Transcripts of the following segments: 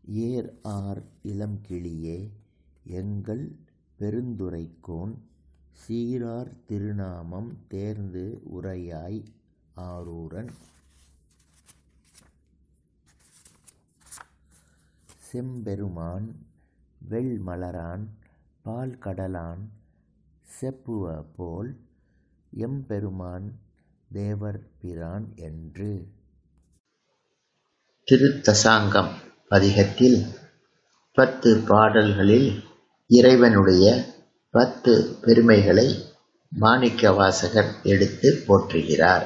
ஏர் R இளங்கிளியே எங்கள் பெருந்துறைக்கோன் சீரார் திருநாமம் தேர்ந்து உரையாய் ஆரூரன் செம்பெருமான் வெள்மலரான் பால்கடலான் செப்புவபோல் எம்பெருமான் தேவர் பிரான் என்று திருத்தசாங்கம் பதிகத்தில் பத்து பாடல்களில் இறைவனுடைய பத்து பெருமைகளை மாணிக்கவாசகர் எடுத்து போற்றுகிறார்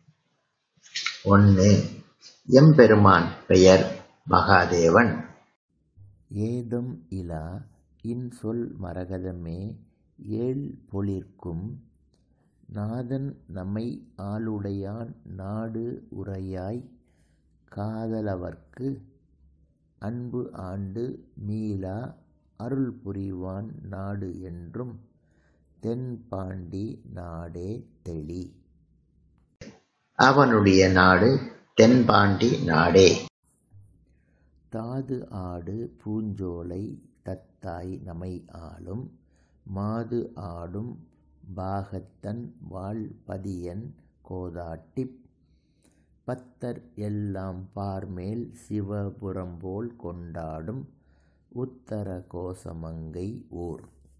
ஒன்று எம்பெருமான் பெயர் மகாதேவன் ஏதம் இலா இன்சொல் மரகதமே ஏழ் பொழிற்கும் நாதன் நமை ஆளுடையான் நாடு உரையாய் காதலவர்க்கு அன்பு ஆண்டு மீளா அருள் புரிவான் நாடு என்றும் தென்பாண்டி நாடே தெளி அவனுடைய நாடு தென்பாண்டி நாடே தாது ஆடு பூஞ்சோலை தத்தாய் நமை ஆளும் மாது ஆடும் பாகத்தன் வாழ்பதியன் கோதாட்டிப் பத்தர் எல்லாம் பார்மேல் சிவபுரம்போல் கொண்டாடும் உத்தர கோசமங்கை ஊர்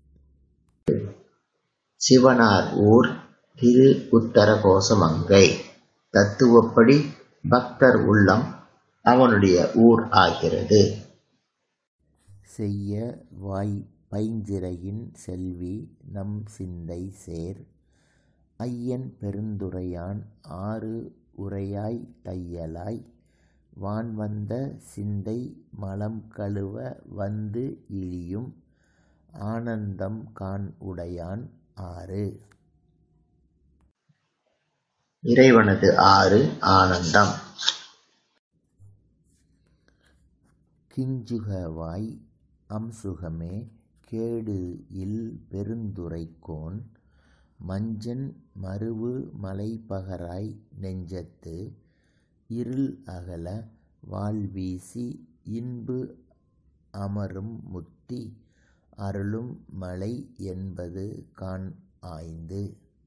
சிவனார் ஊர் திரு உத்தரகோசமங்கை தத்துவப்படி பக்தர் உள்ளம் அவனுடைய ஊர் ஆகிறது செய்ய வாய் பைஞ்சிறையின் செல்வி நம் சிந்தை சேர் ஐயன் பெருந்துரையான் ஆறு உரையாய் தையலாய் வான்வந்த சிந்தை மலம் கழுவ வந்து இழியும் ஆனந்தம் கான் உடையான் ஆறு இறைவனது ஆறு ஆனந்தம் கிஞ்சுகவாய் அம்சுகமே கேடு இல் பெருந்துரைக்கோன் மஞ்சன் மருவு மலைப்பகராய் நெஞ்சத்து இருள் அகல வாழ்வீசி இன்பு அமரும் முத்தி அருளும் மலை என்பது கான் ஆய்ந்து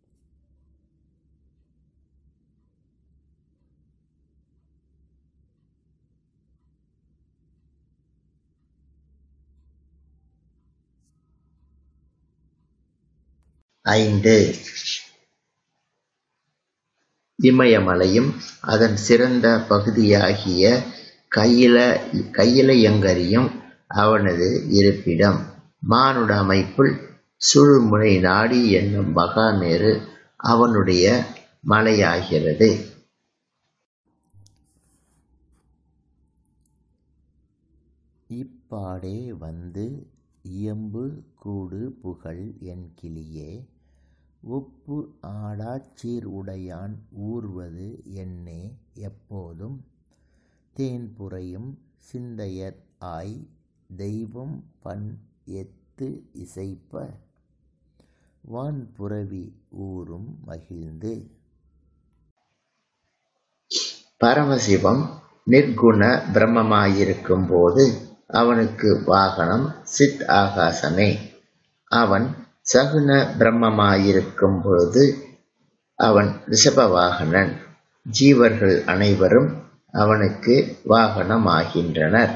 ஐந்து இமயமலையும் அதன் சிறந்த பகுதியாகிய கையில கையிலையங்கரியும் அவனது இருப்பிடம் மானுட அமைப்புள் சுழுமுனை நாடி என்னும் மகாமேரு அவனுடைய மலையாகிறது இப்பாடே வந்து இயம்பு கூடு புகழ் என் கிளியே ஒப்பு ஆடாச் சீர் உடையான் ஊர்வது என்னே எப்போதும் தேன் புரையும் சிந்தையர் ஆய் தெய்வம் பண் எத்து இசைப்ப வான் புரவி ஊரும் மகிழ்ந்து பரமசிவம் நிர்குண பிரம்மமாயிருக்கும் போது அவனுக்கு வாகனம் சித் ஆகாசமே அவன் சகுன பிரம்மமாயிருக்கும் பொழுது அவன் ரிஷப வாகனன் ஜீவர்கள் அனைவரும் அவனுக்கு வாகனமாகின்றனர்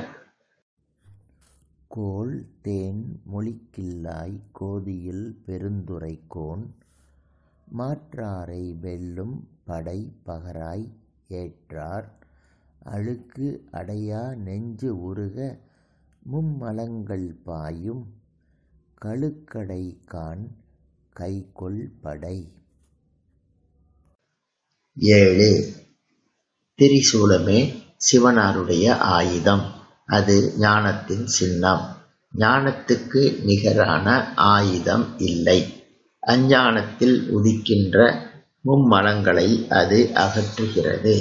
கோள் தேன் மொழிக்கில்லாய் கோதியில் பெருந்துரைக்கோன் மாற்றாரை வெல்லும் படை பகராய் ஏற்றார் அழுக்கு அடையா நெஞ்சு உருக மும்மலங்கள் பாயும் கழுக்கடை கான் கைகொள் படை ஏழு திரிசூலமே சிவனாருடைய ஆயுதம் அது ஞானத்தின் சின்னம் ஞானத்துக்கு நிகரான ஆயுதம் இல்லை அஞ்ஞானத்தில் உதிக்கின்ற மும்மலங்களை அது அகற்றுகிறது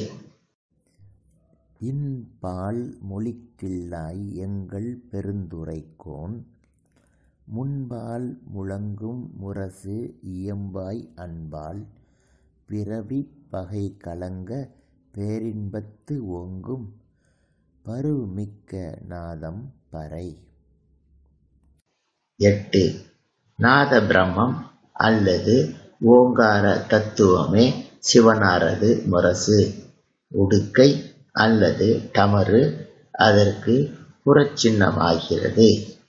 இன்பால் மொழிக்கில்லாய் எங்கள் பெருந்துரைக்கோன் முன்பால் முழங்கும் முரசு இயம்பாய் அன்பால் பிறவிப் பகை கலங்க பேரின்பத்து ஓங்கும் பருமிக்க நாதம் பறை எட்டு நாத பிரம்மம் அல்லது ஓங்கார தத்துவமே சிவனாரது முரசு உடுக்கை அல்லது டமரு அதற்கு புறச்சின்னமாகிறது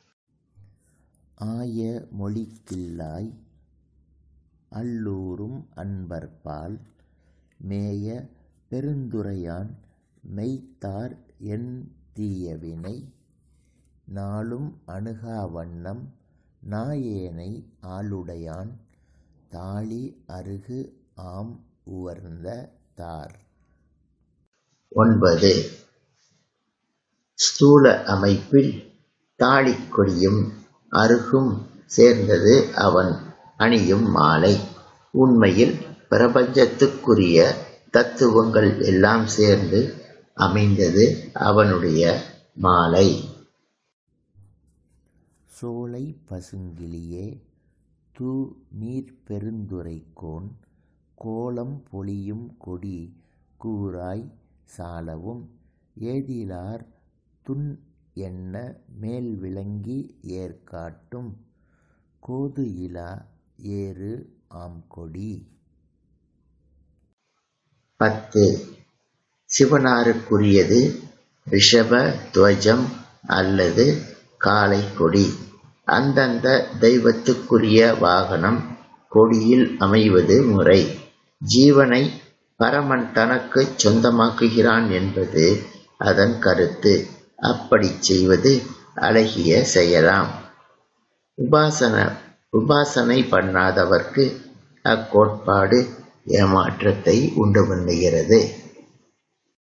ஆய மொழிக்கில்லாய் அல்லூரும் அன்பர்பால் மேய பெருந்துரையான் மெய்த்தார் என் தீயவினை நாளும் அணுகா வண்ணம் நாயேனை ஆளுடையான் தாளி அருகு ஆம் உவர்ந்த தார் ஒன்பது ஸ்தூல அமைப்பில் தாளிக்கொடியும் அருகும் சேர்ந்தது அவன் அணியும் மாலை உண்மையில் பிரபஞ்சத்துக்குரிய தத்துவங்கள் எல்லாம் சேர்ந்து அமைந்தது அவனுடைய மாலை சோலை பசுங்கிளியே தூ நீர் பெருந்துரைக்கோன் கோலம் பொலியும் கொடி கூராய் சாலவும் ஏதிலார் துன் என்ன மேல் விளங்கி ஏற்காட்டும் கோது இலா ஏறு ஆம்கொடி பத்து சிவனாருக்குரியது ரிஷப துவஜம் அல்லது காளை கொடி அந்தந்த தெய்வத்துக்குரிய வாகனம் கொடியில் அமைவது முறை ஜீவனை பரமன் தனக்கு சொந்தமாக்குகிறான் என்பது அதன் கருத்து அப்படி செய்வது அழகிய செயலாம் உபாசன உபாசனை பண்ணாதவர்க்கு அக்கோட்பாடு ஏமாற்றத்தை உண்டு பண்ணுகிறது